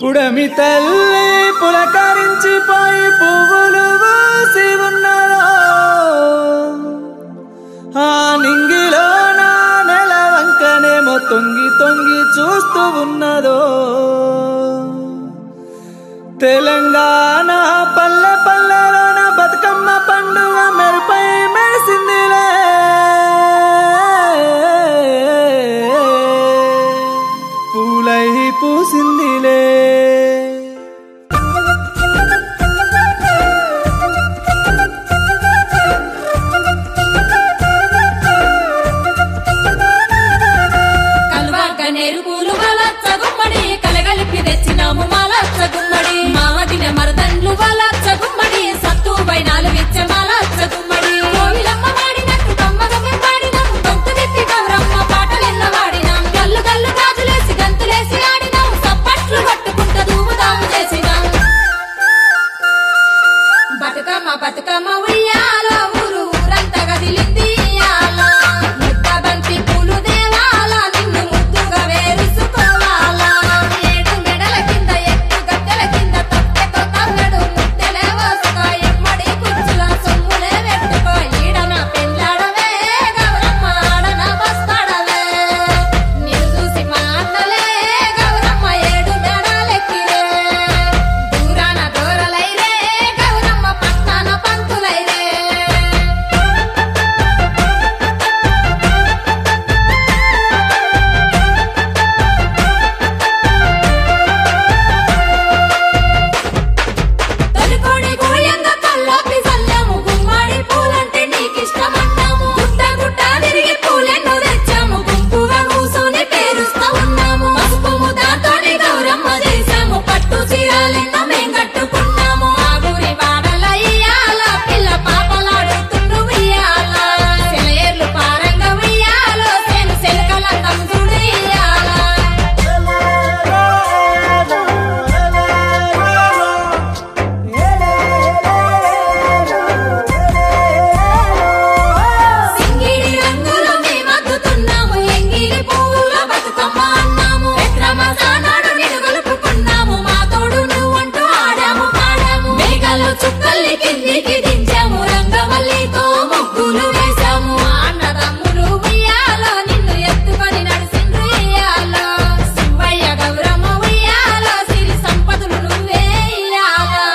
పుడమి తల్లి పులకరించిపోయి పువ్వులు పూసి ఉన్నదో ఆ నింగిలో నా నెల వంకనేమో తొంగి తొంగి చూస్తూ ఉన్నదో తెలంగాణ పల్లె పల్లెలోన బతుకమ్మ పండుగ మెరుపై మెరిసిందిలే పూలై పూసిందిలే కల్వాక నెరుపులు వలచ్చ గుమ్మడి కలగలిపి తెచ్చినాము మాలచ్చ గుమ్మడి మాదిన మరదన్లు వలచ్చ గుమ్మడి సత్తు బైనాలు విచ్చ మాలచ్చ గుమ్మడి కోవిలమ్మ వాడినట్టు కమ్మగ మేము పాడినాం గొంతు తిప్పి గౌరమ్మ పాటలెన్న వాడినాం గల్లు గల్లు గాజులేసి గంతులేసి ఆడినాం సప్పట్లు పట్టుకుంట ధూముదాము చేసినాం బతుకమ్మ బతుకమ్మ ఉయ్యాలో ఊరు ఊరంతా గదిలింది ఇయ్యాల. ముద్ద బంతి పూలు దేవాల నిన్ను ముద్దుగా వేరుసుకోవాలా ఏడు మెడల కింద ఎత్తు గద్దెల కింద తప్పెతో తవ్వెడు ముద్దెలే వసుకో ఎమ్మడి కుర్చుల సొమ్ములే పెట్టుకో ఈడన పెళ్ళాడవే గౌరమ్మ ఆడన బస్తాడవే నిన్ను చూసి మా అన్నలే గౌరమ్మ ఏడు మెడలెక్కిరే దూరాన దూరలైరే గౌరమ్మ పట్టాన పంతులైరే తొలికోడి గోయంగా కల్లాపి చల్లాము గుమ్మడి పూలంటే నీకిష్టమన్నాము గుట్ట గుట్ట తిరిగి పూలెన్నో తెచ్చాము గుంపుగా కూసోని పేరుస్తా ఉన్నాము పసుపు ముద్దాతోని గౌరమ్మ చేశాము పట్టు చీరాలెన్నో మేం కట్టుకున్నాము ఆ గురి వాడల ఇయ్యాల పిల్ల పాపలాడుతుండ్రు ఉయ్యాల సెలయేర్లు పారంగా ఉయ్యాలో సేను సెలకలందం చూడు ఇయ్యాల సింగిడి రంగులో మేమద్దుతున్నాము ఎంగిలి పువ్వుల బతుకమ్మ అన్నాము పెట్రమసానాడు నిడుగలుపుకున్నాము మా తోడు నువ్వంటూ ఆడాము పాడాము మేఘాలు చుక్కల్ని కిందికి దించాము రంగవల్లితో ముగ్గులు వేశాము మా అన్నదమ్ములు ఉయ్యాలో నిన్ను ఎత్తుకొని నడిసిండ్రు ఇయ్యాలో శివయ్య గౌరమ్మ ఉయ్యాలో సిరి సంపదలు నువ్వే ఇయ్యాలా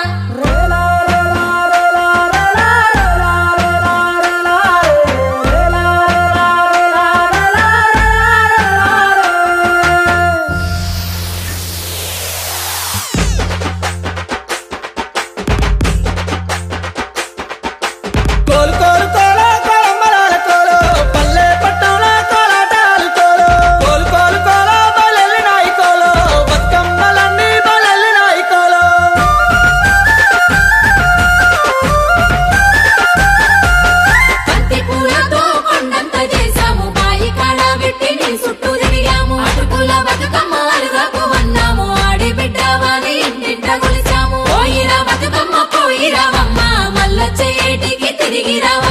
కోలు కోలు కోల కోలమ్మలాల కోలు పల్లె పట్టణ కోలాటాలు కోలు కోలు కోలు కోల బలెల్లినాయి కోలు బతుకమ్మలన్నీ బలెల్లినాయి కోలు బంతి పూలతో కొండంత చేశాము బాయి కాడ పెట్టి నీ చుట్టూ తిరిగాము అటుకుల బతుకమ్మ వన్నాము ఆడి బిడ్డవాని ఇంటింట కొలిచాము పోయిరా బతుకమ్మ పోయిరావమ్మ మల్ల చేటికి తిరిగి రావా